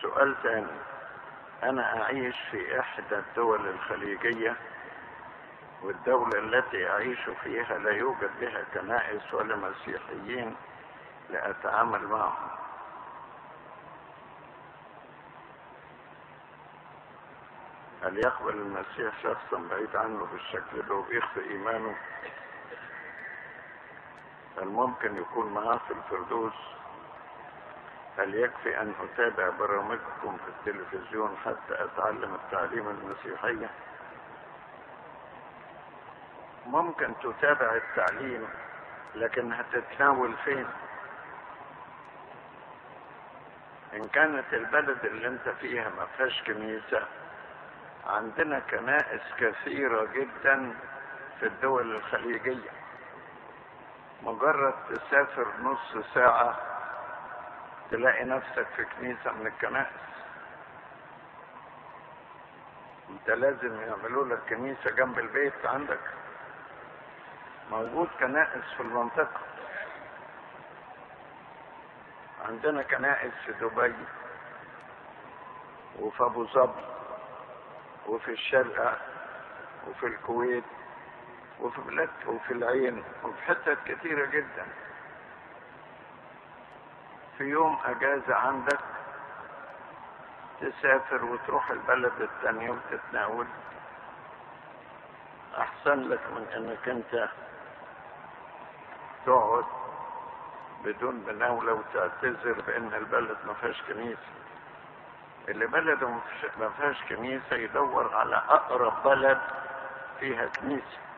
سؤال ثاني أنا أعيش في إحدى الدول الخليجية والدولة التي أعيش فيها لا يوجد بها كنائس ولا مسيحيين لأتعامل معهم هل يقبل المسيح شخصا بعيد عنه بالشكل ده وبيخفي إيمانه هل ممكن يكون معاه في الفردوس هل يكفي أن أتابع برامجكم في التلفزيون حتى أتعلم التعليم المسيحية ممكن تتابع التعليم لكن هتتناول فين إن كانت البلد اللي أنت فيها ما فيهاش كنيسة عندنا كنائس كثيرة جدا في الدول الخليجية مجرد تسافر نص ساعة تلاقي نفسك في كنيسة من الكنائس انت لازم يعملوا لك كنيسة جنب البيت عندك موجود كنائس في المنطقة عندنا كنائس في دبي وفي ابو ظبي وفي الشرقة وفي الكويت وفي بلاد وفي العين وفي حتت كتيرة جدا في يوم اجازة عندك تسافر وتروح البلد التانية وتتناول احسن لك من انك انت تقعد بدون مناولة وتعتذر بان البلد ما فيهاش كنيسة اللي بلده ما فيهاش كنيسة يدور على اقرب بلد فيها كنيسة